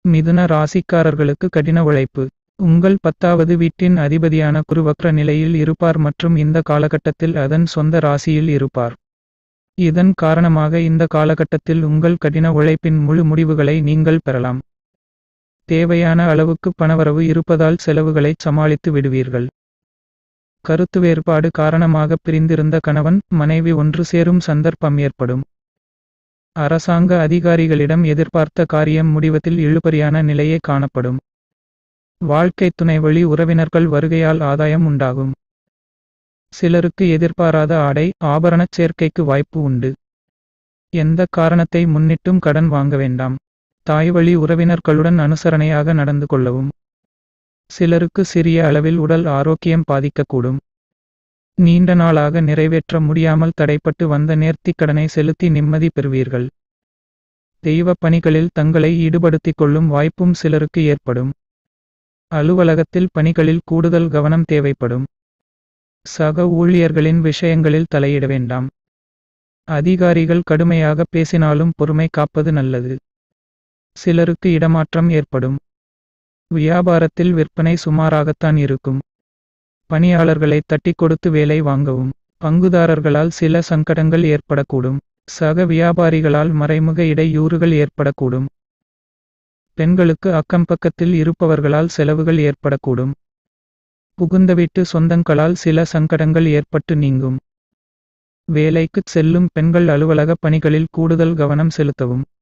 மிதுன ராசிக்காரர்களுக்கு கடின உழைப்பு உங்கள் பத்தாவது வீட்டின் அதிபதியான குருவக்ர நிலையில் இருப்பார் மற்றும் இந்த காலகட்டத்தில் அதன் சொந்த ராசியில் இருப்பார் இதன் காரணமாக இந்த காலகட்டத்தில் உங்கள் கடின உழைப்பின் முழு முடிவுகளை நீங்கள் பெறலாம் தேவையான அளவுக்கு பணவரவு இருப்பதால் செலவுகளைச் சமாளித்து விடுவீர்கள் கருத்து வேறுபாடு காரணமாக பிரிந்திருந்த கணவன் மனைவி ஒன்று சேரும் சந்தர்ப்பம் ஏற்படும் அரசாங்க அதிகாரிகளிடம் எதிர்பார்த்த காரியம் முடிவதில் இழுபறியான நிலையே காணப்படும் வாழ்க்கை துணை வழி உறவினர்கள் வருகையால் ஆதாயம் உண்டாகும் சிலருக்கு எதிர்பாராத ஆடை ஆபரணச் சேர்க்கைக்கு வாய்ப்பு உண்டு எந்த காரணத்தை முன்னிட்டும் கடன் வாங்க வேண்டாம் தாய்வழி உறவினர்களுடன் அனுசரணையாக நடந்து கொள்ளவும் சிலருக்கு சிறிய அளவில் உடல் ஆரோக்கியம் பாதிக்கக்கூடும் நீண்ட நாளாக நிறைவேற்ற முடியாமல் தடைப்பட்டு வந்த நேர்த்திக் கடனை செலுத்தி நிம்மதி பெறுவீர்கள் தெய்வ பணிகளில் தங்களை ஈடுபடுத்திக் கொள்ளும் வாய்ப்பும் சிலருக்கு ஏற்படும் அலுவலகத்தில் பணிகளில் கூடுதல் கவனம் தேவைப்படும் சக ஊழியர்களின் விஷயங்களில் தலையிட வேண்டாம் அதிகாரிகள் கடுமையாக பேசினாலும் பொறுமை காப்பது நல்லது சிலருக்கு இடமாற்றம் ஏற்படும் வியாபாரத்தில் விற்பனை சுமாராகத்தான் இருக்கும் பணியாளர்களை தட்டி கொடுத்து வேலை வாங்கவும் பங்குதாரர்களால் சில சங்கடங்கள் ஏற்படக்கூடும் சக வியாபாரிகளால் மறைமுக இடையூறுகள் ஏற்படக்கூடும் பெண்களுக்கு அக்கம்பக்கத்தில் இருப்பவர்களால் செலவுகள் ஏற்படக்கூடும் புகுந்த வீட்டு சொந்தங்களால் சில சங்கடங்கள் ஏற்பட்டு நீங்கும் வேலைக்குச் செல்லும் பெண்கள் அலுவலக பணிகளில் கூடுதல் கவனம் செலுத்தவும்